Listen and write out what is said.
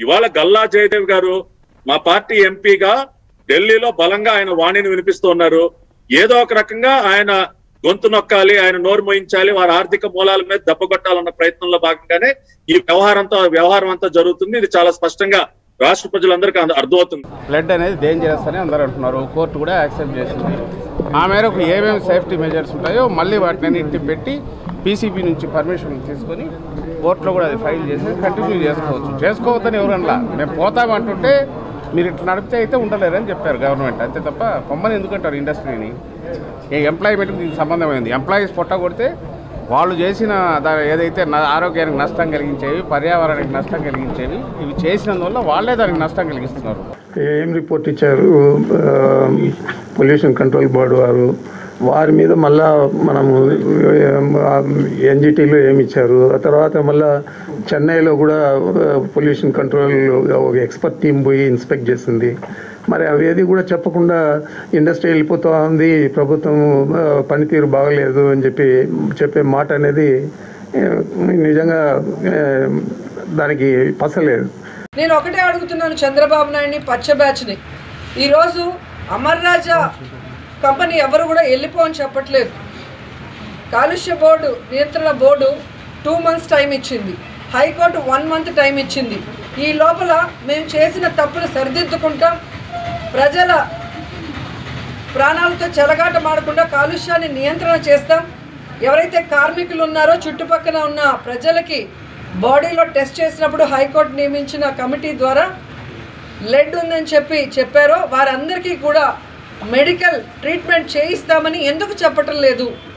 ఇవాళ గల్లా జయదేవ్ గారు మా పార్టీ ఎంపీగా ఢిల్లీలో బలంగా ఆయన వాణిని వినిపిస్తూ ఉన్నారు ఏదో ఒక రకంగా ఆయన గొంతు నొక్కాలి ఆయన నోరు మోయించాలి వారి ఆర్థిక మూలాల మీద దెబ్బకొట్టాలన్న ప్రయత్నంలో భాగంగానే ఈ వ్యవహారంతో వ్యవహారం అంతా జరుగుతుంది ఇది చాలా స్పష్టంగా రాష్ట్ర ప్రజలందరికీ అంద- అర్థమవుతుంది బ్లడ్ అనేది డేంజరస్ అని అందరూ అంటున్నారు కోర్టు కూడా యాక్సెప్ట్ చేసింది ఆ మేరకు ఏమేమి సేఫ్టీ మెజర్స్ ఉంటాయో మళ్ళీ వాటిని అన్నింటినీ పెట్టి పీసీబీ నుంచి పర్మిషన్ తీసుకొని కోర్టులో కూడా అది ఫైల్ చేసి కంటిన్యూ చేసుకోవచ్చు చేసుకోవద్దని ఎవరన్నా మేము పోతామంటుంటే మీరు ఇట్లా నడిపితే అయితే ఉండలేరని చెప్పారు గవర్నమెంట్ అంతే తప్ప పొమ్మని ఎందుకంటారు ఇండస్ట్రీని ఏ ఎంప్లాయ్మెంట్కి దీనికి సంబంధమైంది ఎంప్లాయీస్ పొట్ట కొడితే వాళ్ళు చేసిన దా- ఏదైతే నా- ఆరోగ్యానికి నష్టం కలిగించేవి పర్యావరణానికి నష్టం కలిగించేవి ఇవి చేసినందువల్ల వాళ్ళే దానికి నష్టం కలిగిస్తున్నారు ఏం రిపోర్ట్ ఇచ్చారు పొల్యూషన్ కంట్రోల్ బోర్డు వారు వారి మీద మళ్ళా మనము ఎన్జిటీలో ఏమి ఇచ్చారు ఆ తర్వాత మళ్ళా చెన్నైలో కూడా పొల్యూషన్ కంట్రోల్ ఒక ఎక్స్పర్ట్ టీం పోయి ఇన్స్పెక్ట్ చేసింది మరి అవి ఏది కూడా చెప్పకుండా ఇండస్ట్రీ వెళ్ళిపోతా ఉంది ప్రభుత్వం ఆ, పనితీరు బాగలేదు అని చెప్పి చెప్పే మాట అనేది ఆ, నిజంగా ఆ, దానికి పసలేదు నేను ఒకటే అడుగుతున్నాను చంద్రబాబు నాయుడిని పచ్చ బ్యాచ్ని ఈరోజు అమర్ రాజా కంపెనీ ఎవరు కూడా వెళ్ళిపో అని చెప్పట్లేదు కాలుష్య బోర్డు నియంత్రణ బోర్డు టూ మంత్స్ టైం ఇచ్చింది హైకోర్టు వన్ మంత్ టైం ఇచ్చింది ఈ లోపల మేము చేసిన తప్పులు సరిదిద్దుకుంటాం ప్రజల ప్రాణాలతో చెలగాట మాడకుండా కాలుష్యాన్ని నియంత్రణ చేస్తాం ఎవరైతే కార్మికులు ఉన్నారో చుట్టుపక్కల ఉన్న ప్రజలకి బాడీలో టెస్ట్ చేసినప్పుడు హైకోర్టు నియమించిన కమిటీ ద్వారా లెడ్ ఉందని చెప్పి చెప్పారో వారందరికీ కూడా మెడికల్ ట్రీట్మెంట్ చేయిస్తామని ఎందుకు చెప్పటం లేదు